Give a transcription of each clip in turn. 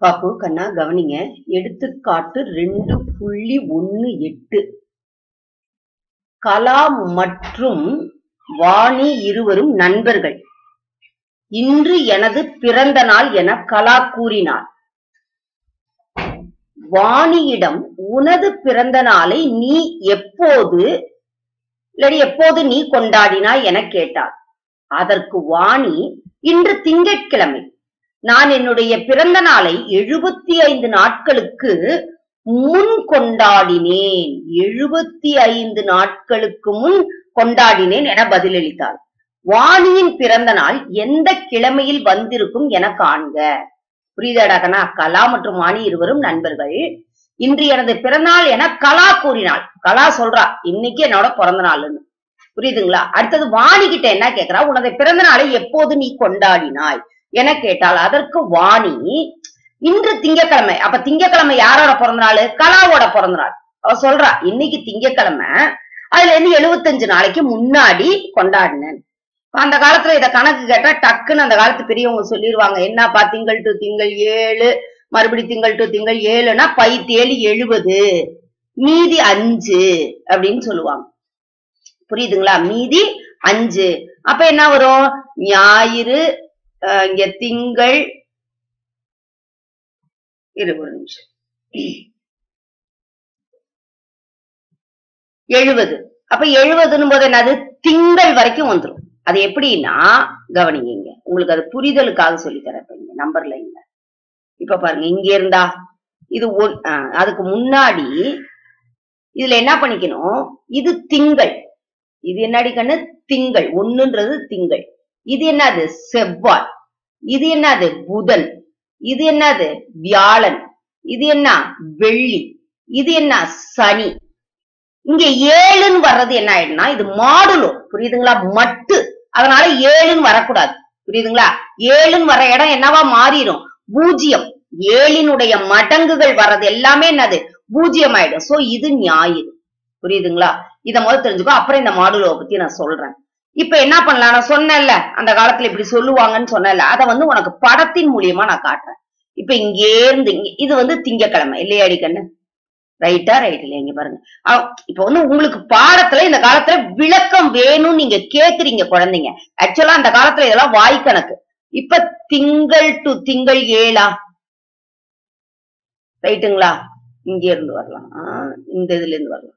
பாப்பு கண்ணா கவனிங்க எடுத்துக்காட்டு ரெண்டு புள்ளி ஒன்னு எட்டு கலா மற்றும் வாணி இருவரும் நண்பர்கள் இன்று எனது பிறந்த நாள் என கலா கூறினார் வாணியிடம் உனது பிறந்த நாளை நீ எப்போது இல்லடி எப்போது நீ கொண்டாடினாய் என கேட்டார் அதற்கு வாணி இன்று திங்கட்கிழமை நான் என்னுடைய பிறந்த நாளை எழுபத்தி ஐந்து நாட்களுக்கு முன் கொண்டாடினேன் எழுபத்தி ஐந்து நாட்களுக்கு முன் கொண்டாடினேன் என பதிலளித்தார் வாணியின் பிறந்த நாள் எந்த கிழமையில் வந்திருக்கும் என காண்க புரியுதாடா கண்ணா கலா மற்றும் வாணி இருவரும் நண்பர்கள் இன்று எனது பிறந்தநாள் என கலா கூறினாள் கலா சொல்றா இன்னைக்கு என்னோட பிறந்த நாள்னு புரியுதுங்களா அடுத்தது வாணி கிட்ட என்ன கேக்குறா உனது பிறந்த நாளை எப்போது நீ கொண்டாடினாய் என கேட்டாள் அதற்கு வாணி இன்று திங்கக்கிழமை அப்ப திங்கக்கிழமை யாரோட பிறந்த நாள் கலாவோட பிறந்த நாள் அவ சொல்றா இன்னைக்கு திங்கக்கிழமை அதுல இருந்து எழுபத்தஞ்சு நாளைக்கு முன்னாடி கொண்டாடினேன் அந்த காலத்துல இத கணக்கு கேட்டா டக்குன்னு அந்த காலத்து பெரியவங்க சொல்லிடுவாங்க என்னப்பா திங்கள் டு திங்கள் ஏழு மறுபடி திங்கள் டு திங்கள் ஏழுனா பைத்தேழு எழுபது மீதி அஞ்சு அப்படின்னு சொல்லுவாங்க புரியுதுங்களா மீதி அஞ்சு அப்ப என்ன வரும் ஞாயிறு அஹ், இங்க திங்கள் இரு ஒரு நிமிஷம் எழுபது அப்ப எழுபதுன்னு போது என்னது திங்கள் வரைக்கும் வந்துரும் அது எப்படின்னா கவனிங்க இங்க உங்களுக்கு அது புரிதலுக்காக சொல்லித் தரேன் இப்ப இங்க நம்பர்ல இல்ல இப்ப பாருங்க இங்க இருந்தா இது ஒன் ஆஹ், அதுக்கு முன்னாடி இதுல என்ன பண்ணிக்கணும் இது திங்கள் இது என்னடி கண்ணு திங்கள் ஒண்ணுன்றது திங்கள் இது என்னது செவ்வாய் இது என்னது புதன் இது என்னது வியாழன் இது என்ன வெள்ளி இது என்ன சனி இங்க ஏழுன்னு வர்றது என்ன ஆயிடும்னா இது மாடுலோ புரியுதுங்களா மட்டு அதனால ஏழுன்னு வரக்கூடாது புரியுதுங்களா ஏழுன்னு வர இடம் என்னவா மாறிடும் பூஜ்ஜியம் ஏழினுடைய மடங்குகள் வர்றது எல்லாமே என்னது பூஜ்ஜியம் ஆயிடும் சோ இது ஞாயிறு புரியுதுங்களா இத முதல்ல தெரிஞ்சுக்கோ அப்புறம் இந்த மாடுலோவை பத்தி நான் சொல்றேன் இப்ப என்ன பண்ணலாம் நான் சொன்னேன்ல அந்த காலத்துல இப்படி சொல்லுவாங்கன்னு சொன்னேன்ல அத வந்து உனக்கு படத்தின் மூலியமா நான் காட்டுறேன் இப்ப இங்கே இருந்து இங்க இது வந்து திங்கக்கிழமை இல்லையா அடிக்கண்ணு ரைட்டா ரைட் இல்லையா இங்க பாருங்க அவ- இப்ப வந்து உங்களுக்கு பாடத்துல இந்த காலத்துல விளக்கம் வேணும்னு நீங்க கேக்குறீங்க குழந்தைங்க ஆக்சுவலா அந்த காலத்துல இதெல்லாம் வாய்க்கணக்கு இப்ப திங்கள் டு திங்கள் ஏழா ரைட்டுங்களா இங்க இருந்து வரலாம் ஆ, இந்த இதுல இருந்து வரலாம்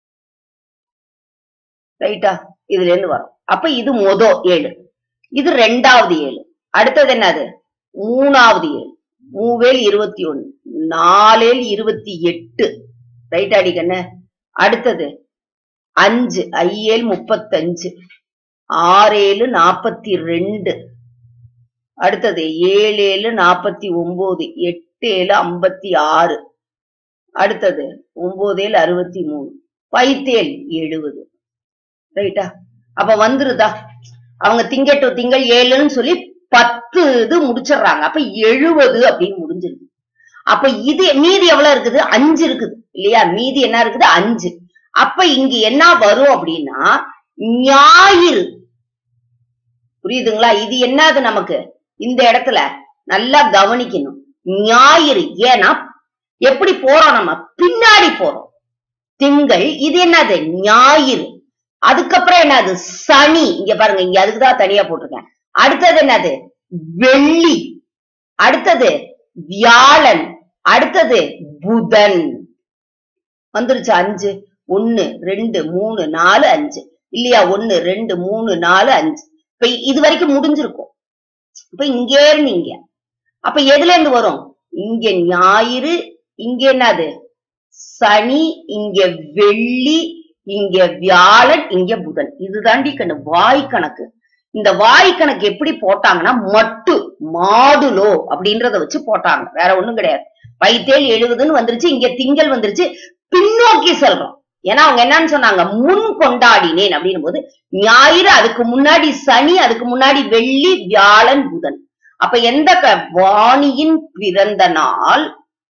ரைட்டா இதுல இருந்து வரும் அப்ப இது மொத ஏழு இது ரெண்டாவது ஏழு அடுத்தது என்னது மூணாவது ஏழு மூவேல் இருபத்தி ஒண்ணு நாலேல் இருபத்தி எட்டு ரைட் அடிக்கண்ணு அடுத்தது அஞ்சு ஐயேல் முப்பத்தஞ்சு ஆறேழு நாப்பத்தி ரெண்டு அடுத்தது ஏழேழு நாப்பத்தி ஒன்பது எட்டேழு ஐம்பத்தி ஆறு அடுத்தது ஒன்பதேழு அறுபத்தி மூணு பைத்தேல் எழுபது ரைட்டா அப்ப வந்துருதா அவங்க திங்க டு திங்கள் ஏழுன்னு சொல்லி பத்து இது முடிச்சிடுறாங்க அப்ப எழுபது அப்படின்னு முடிஞ்சிருது அப்ப இது மீதி எவ்வளவு இருக்குது அஞ்சு இருக்குது இல்லையா மீதி என்ன இருக்குது அஞ்சு அப்ப இங்க என்ன வரும் அப்படின்னா ஞாயிறு புரியுதுங்களா இது என்னது நமக்கு இந்த இடத்துல நல்லா கவனிக்கணும் ஞாயிறு ஏன்னா எப்படி போறோம் நம்ம பின்னாடி போறோம் திங்கள் இது என்னது ஞாயிறு அதுக்கப்புறம் என்னது சனி இங்க பாருங்க இங்க அதுக்குதான் தனியா போட்டிருக்கேன் அடுத்தது என்னது வெள்ளி அடுத்தது வியாழன் அடுத்தது புதன் வந்துருச்சு அஞ்சு ஒன்னு ரெண்டு மூணு நாலு அஞ்சு இல்லையா ஒன்னு ரெண்டு மூணு நாலு அஞ்சு இப்ப இது வரைக்கும் முடிஞ்சிருக்கும் இப்ப இங்கே இருந்து இங்க அப்ப எதுல இருந்து வரும் இங்க ஞாயிறு இங்க என்னது சனி இங்க வெள்ளி இங்க வியாழன் இங்க புதன் இதுதாண்டி கண்ணு வாய் கணக்கு இந்த வாய் கணக்கு எப்படி போட்டாங்கன்னா மட்டு மாடுலோ அப்படின்றத வச்சு போட்டாங்க வேற ஒண்ணும் கிடையாது பைத்தேல் எழுபதுன்னு வந்துருச்சு இங்க திங்கள் வந்துருச்சு பின்னோக்கி செல்றோம் ஏன்னா அவங்க என்னன்னு சொன்னாங்க முன் கொண்டாடினேன் அப்படின்னும் போது ஞாயிறு அதுக்கு முன்னாடி சனி அதுக்கு முன்னாடி வெள்ளி வியாழன் புதன் அப்ப எந்த க- வாணியின் பிறந்த நாள்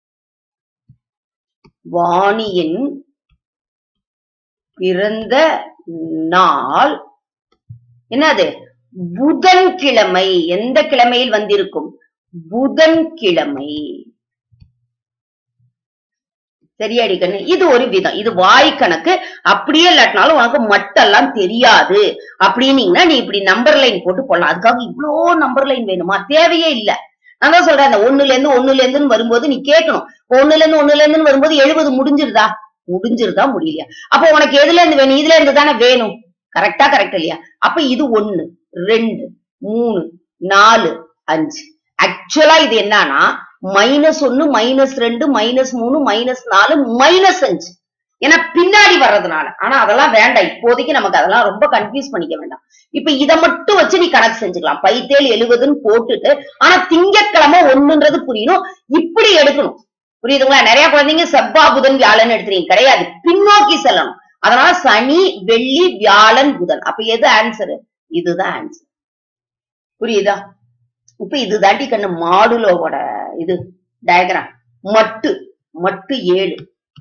வாணியின் பிறந்த நாள் என்னது புதன்கிழமை எந்த கிழமையில் வந்திருக்கும் புதன்கிழமை சரியாடி கண்ணு இது ஒரு விதம் இது வாய் கணக்கு அப்படியே இல்லாட்டினாலும் உனக்கு மட்டெல்லாம் தெரியாது அப்படின்னீங்கன்னா நீ இப்படி நம்பர் லைன் போட்டு போடலாம் அதுக்காக இவ்ளோ நம்பர் லைன் வேணுமா தேவையே இல்ல நான் தான் சொல்றேன் அந்த ஒண்ணுல இருந்து ஒண்ணுல இருந்துன்னு வரும்போது நீ கேட்கணும் இப்ப ஒண்ணுல இருந்து ஒண்ணுல இருந்துன்னு வரும்போது எழுபது முடிஞ்சிருதா முடிஞ்சிருதா முடியலையா அப்போ உனக்கு எதுல இருந்து வேணும் இதுல இருந்து தானே வேணும் கரெக்டா கரெக்ட் இல்லையா அப்ப இது ஒண்ணு ரெண்டு மூணு நாலு அஞ்சு ஆக்சுவலா இது என்னன்னா மைனஸ் ஒன்னு மைனஸ் ரெண்டு மைனஸ் மூணு மைனஸ் நாலு மைனஸ் அஞ்சு ஏன்னா பின்னாடி வர்றதுனால ஆனா அதெல்லாம் வேண்டாம் இப்போதைக்கு நமக்கு அதெல்லாம் ரொம்ப கன்ஃபியூஸ் பண்ணிக்க வேண்டாம் இப்ப இத மட்டும் வச்சு நீ கணக்கு செஞ்சுக்கலாம் பைத்தேல் எழுபதுன்னு போட்டுட்டு ஆனா திங்கட்கிழமை ஒண்ணுன்றது புரியணும் இப்படி எடுக்கணும் புரியுதுங்களா நிறைய குழந்தைங்க செவ்வா புதன் வியாழன் எடுத்துறீங்க கிடையாது பின்னோக்கி செல்லணும் அதனால சனி வெள்ளி வியாழன் புதன் அப்ப எது ஆன்சர் இதுதான் ஆன்சர் புரியுதா இப்ப இது தாண்டி கண்ணு மாடுலோவோட இது டயக்ராம் மட்டு மட்டு ஏழு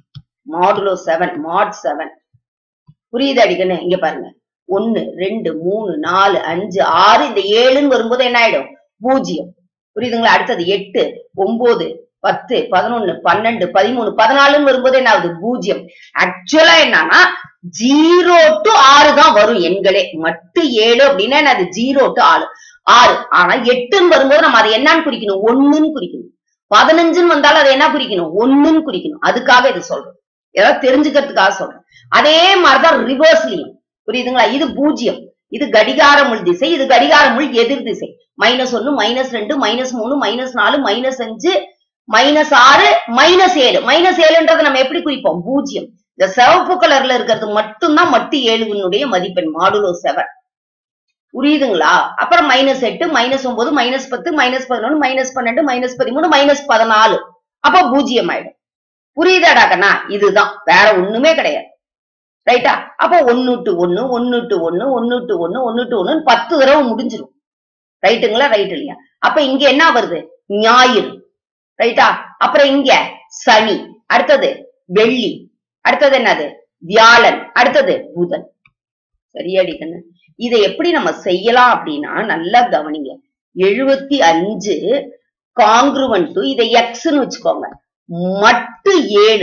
மாடுலோ செவன் மாட் செவன் புரியுதா அடிக்கண்ணு இங்க பாருங்க ஒன்னு ரெண்டு மூணு நாலு அஞ்சு ஆறு இந்த ஏழுன்னு வரும்போது என்ன ஆயிடும் பூஜ்ஜியம் புரியுதுங்களா அடுத்தது எட்டு ஒன்பது பத்து பதினொன்னு பன்னெண்டு பதிமூணு பதினாலுன்னு வரும்போது என்ன ஆகுது பூஜ்ஜியம் ஆக்சுவலா என்னன்னா ஜீரோ டு ஆறு தான் வரும் எண்களே மட்டு ஏழு அப்படின்னா என்னது ஜீரோ டு ஆறு ஆறு ஆனா எட்டுன்னு வரும்போது நம்ம அதை என்னன்னு குறிக்கணும் ஒண்ணுன்னு குறிக்கணும் பதினஞ்சுன்னு வந்தாலும் அதை என்ன குறிக்கணும் ஒண்ணுன்னு குறிக்கணும் அதுக்காக இது சொல்றோம் ஏதாவது தெரிஞ்சுக்கிறதுக்காக சொல்றேன் அதே மாதிரிதான் ரிவர்ஸ்லயும் புரியுதுங்களா இது பூஜ்ஜியம் இது கடிகார முள் திசை இது கடிகார முள் எதிர் திசை மைனஸ் ஒன்னு மைனஸ் ரெண்டு மைனஸ் மூணு மைனஸ் நாலு மைனஸ் அஞ்சு மைனஸ் ஆறு மைனஸ் ஏழு மைனஸ் ஏழுன்றதை நம்ம எப்படி குறிப்போம் பூஜ்ஜியம் இந்த சிவப்பு கலர்ல இருக்கிறது மட்டும்தான் மட்டு ஏழுவினுடைய மதிப்பெண் மாடுலோ செவன் புரியுதுங்களா அப்புறம் மைனஸ் எட்டு மைனஸ் ஒன்பது மைனஸ் பத்து மைனஸ் பதினொன்னு மைனஸ் பன்னெண்டு மைனஸ் பதிமூணு மைனஸ் பதினாலு அப்ப பூஜ்ஜியம் ஆயிடும் புரியுதாடா கண்ணா இதுதான் வேற ஒண்ணுமே கிடையாது ரைட்டா அப்போ ஒன்னு டு ஒன்னு ஒன்னு டு ஒன்னு ஒன்னு டு ஒன்னு ஒன்னு டு ஒன்னு பத்து தடவை முடிஞ்சிரும் ரைட்டுங்களா ரைட் இல்லையா அப்ப இங்க என்ன வருது ஞாயிறு ரைட்டா அப்புறம் இங்க சனி அடுத்தது வெள்ளி அடுத்தது என்னது வியாழன் அடுத்தது புதன் சரியாடி கண்ணு இதை எப்படி நம்ம செய்யலாம் அப்படின்னா நல்லா கவனிங்க எழுபத்தி அஞ்சு காங்க்ருவன் டு இதை எக்ஸ்ன்னு வச்சுக்கோங்க மட்டு ஏழு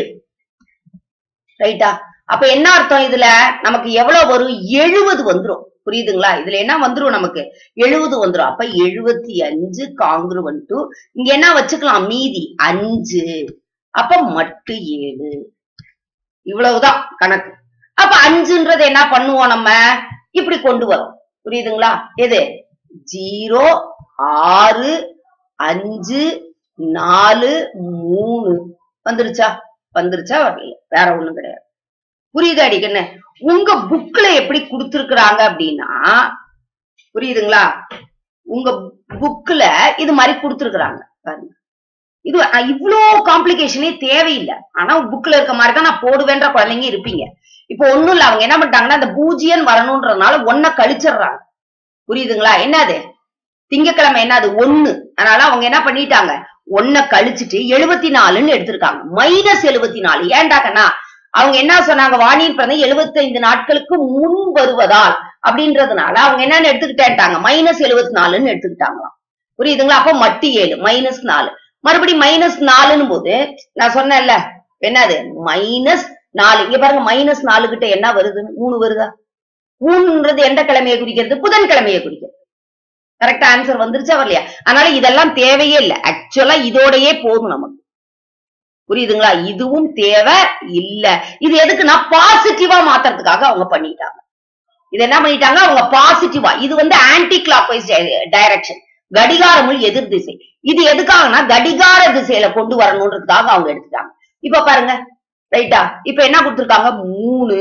ரைட்டா அப்ப என்ன அர்த்தம் இதுல நமக்கு எவ்வளவு வரும் எழுபது வந்துரும் புரியுதுங்களா இதுல என்ன வந்துரும் நமக்கு எழுபது வந்துரும் அப்ப எழுபத்தி அஞ்சு காங்க்ருவன் டு இங்க என்ன வச்சுக்கலாம் மீதி அஞ்சு அப்ப மட்டு ஏழு இவ்வளவுதான் கணக்கு அப்ப அஞ்சுன்றது என்ன பண்ணுவோம் நம்ம இப்படி கொண்டு வரோம் புரியுதுங்களா எது ஜீரோ ஆறு அஞ்சு நாலு மூணு வந்துருச்சா வந்துருச்சா வரல வேற ஒண்ணும் கிடையாது புரியுது அடிக்கண்ணு உங்க புக்ல எப்படி கொடுத்திருக்கிறாங்க அப்படின்னா புரியுதுங்களா உங்க புக்ல இது மாதிரி கொடுத்திருக்கிறாங்க பாருங்க இது அஹ், இவ்ளோ காம்ப்ளிகேஷனே தேவையில்லை ஆனா புக்ல இருக்க மாதிரி தான் நான் போடுவேன்ற குழந்தைங்க இருப்பீங்க இப்போ ஒண்ணும் இல்ல அவங்க என்ன பண்ணிட்டாங்கன்னா அந்த பூஜ்ஜியம் வரணும்ன்றதுனால ஒன்ன கழிச்சிடுறாங்க புரியுதுங்களா என்னது திங்கக்கிழமை என்னது ஒண்ணு அதனால அவங்க என்ன பண்ணிட்டாங்க ஒன்ன கழிச்சிட்டு எழுபத்தி நாலுன்னு எடுத்திருக்காங்க மைனஸ் எழுபத்தி நாலு ஏண்டாக்கன்னா அவங்க என்ன சொன்னாங்க வாணியின் பிறந்த 75 நாட்களுக்கு முன் வருவதால் அப்படின்றதுனால அவங்க என்னன்னு எடுத்துக்கிட்டேன்ட்டாங்க மைனஸ் எழுபத்தி நாலுன்னு எடுத்துக்கிட்டாங்களாம் புரியுதுங்களா அப்போ மட்டு ஏழு மைனஸ் நாலு மறுபடியும் மைனஸ் நாலுன்னு போது நான் சொன்னேன்ல என்னது மைனஸ் நாலு இங்க பாருங்க மைனஸ் நாலு கிட்ட என்ன வருதுன்னு மூணு வருதா மூணுன்றது எந்த கிழமையை குறிக்கிறது புதன் கிழமையை குறிக்கிறது கரெக்டா ஆன்சர் வந்துருச்சா வரலையா அதனால இதெல்லாம் தேவையே இல்லை ஆக்சுவலா இதோடயே போதும் நமக்கு புரியுதுங்களா இதுவும் தேவை இல்ல இது எதுக்குன்னா பாசிட்டிவா மாத்துறதுக்காக அவங்க பண்ணிட்டாங்க இது என்ன பண்ணிட்டாங்க அவங்க பாசிட்டிவா இது வந்து ஆன்டி கிளாக் வைஸ் டைரக்ஷன் கடிகாரமுள் எதிர் திசை இது எதுக்காகனா கடிகார திசையில கொண்டு வரணுன்றதுக்காக அவங்க எடுத்துட்டாங்க இப்ப பாருங்க ரைட்டா இப்ப என்ன கொடுத்திருக்காங்க மூணு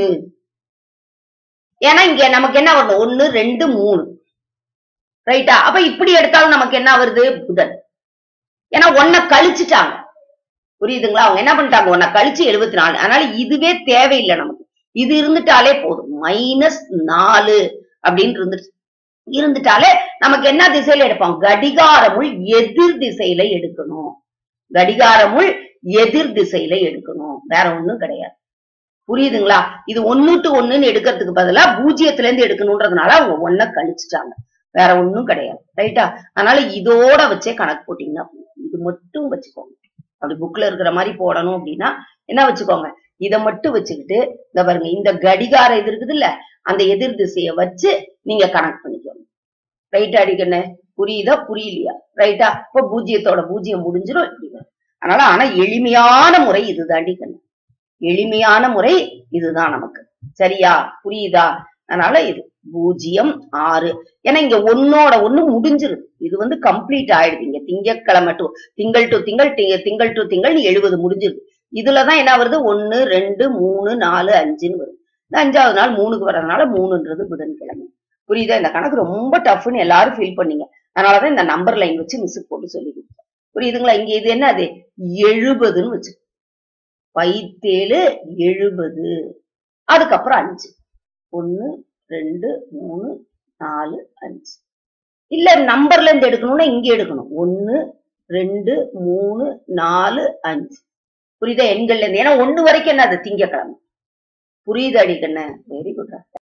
ஏன்னா இங்க நமக்கு என்ன வரணும் ஒண்ணு ரெண்டு மூணு ரைட்டா அப்ப இப்படி எடுத்தாலும் நமக்கு என்ன வருது புதன் ஏன்னா ஒன்ன கழிச்சுட்டாங்க புரியுதுங்களா அவங்க என்ன பண்ணிட்டாங்க ஒன்ன கழிச்சு எழுபத்தி நாலு அதனால இதுவே தேவையில்லை நமக்கு இது இருந்துட்டாலே போதும் மைனஸ் நாலு அப்படின்னு இருந்துட்டு இருந்துட்டாலே நமக்கு என்ன திசையில எடுப்போம் கடிகாரமுள் எதிர் திசையில எடுக்கணும் கடிகாரமுள் எதிர் திசையில எடுக்கணும் வேற ஒண்ணும் கிடையாது புரியுதுங்களா இது ஒண்ணு டு ஒண்ணுன்னு எடுக்கிறதுக்கு பதிலா பூஜ்ஜியத்துல இருந்து எடுக்கணும்ன்றதுனால அவங்க ஒன்ன கழிச்சுட்டாங்க வேற ஒண்ணும் கிடையாது ரைட்டா அதனால இதோட வச்சே கணக்கு போட்டீங்கன்னா போதும். இது மட்டும் வச்சுக்கோங்க அப்படி புக்ல இருக்கிற மாதிரி போடணும் அப்படின்னா என்ன வச்சுக்கோங்க இத மட்டும் வச்சுக்கிட்டு இந்த பாருங்க இந்த கடிகார இது இருக்குது இல்ல அந்த எதிர் திசையை வச்சு நீங்க கனெக்ட் பண்ணிக்கோங்க ரைட்டா அடிக்கண்ணே புரியுதா புரியலையா ரைட்டா இப்ப பூஜ்ஜியத்தோட பூஜ்ஜியம் முடிஞ்சிடும் இப்படி வரும். அதனால ஆனா எளிமையான முறை இதுதான் அடிக்கண்ணு எளிமையான முறை இதுதான் நமக்கு சரியா புரியுதா அதனால இது பூஜ்ஜியம் ஆறு ஏன்னா இங்க ஒன்னோட ஒண்ணு முடிஞ்சிருது இது வந்து கம்ப்ளீட் ஆயிடுது இங்க திங்கட்கிழமை டு திங்கள் டு திங்கள் தி- திங்கள் டு திங்கள் எழுபது முடிஞ்சிருது இதுலதான் என்ன வருது ஒன்னு ரெண்டு மூணு நாலு அஞ்சுன்னு வருது இந்த அஞ்சாவது நாள் மூணுக்கு வர்றதுனால மூணுன்றது புதன்கிழமை புரியுதா இந்த கணக்கு ரொம்ப டஃப்னு எல்லாரும் ஃபீல் பண்ணீங்க அதனாலதான் இந்த நம்பர் லைன் வச்சு மிஸ் போட்டு சொல்லி கொடுத்தேன் புரியுதுங்களா இங்க இது என்ன அது எழுபதுன்னு வச்சு பைத்தேழு எழுபது அதுக்கப்புறம் அஞ்சு ஒன்னு ரெண்டு மூணு நாலு அஞ்சு இல்ல நம்பர்ல இருந்து எடுக்கணும்னா இங்க எடுக்கணும் ஒன்னு ரெண்டு மூணு நாலு அஞ்சு புரியுதா எண்கள்ல இருந்து ஏன்னா ஒண்ணு வரைக்கும் என்ன அது திங்கக்கிழமை புரியுது அடிக்கண்ண வெரி குட்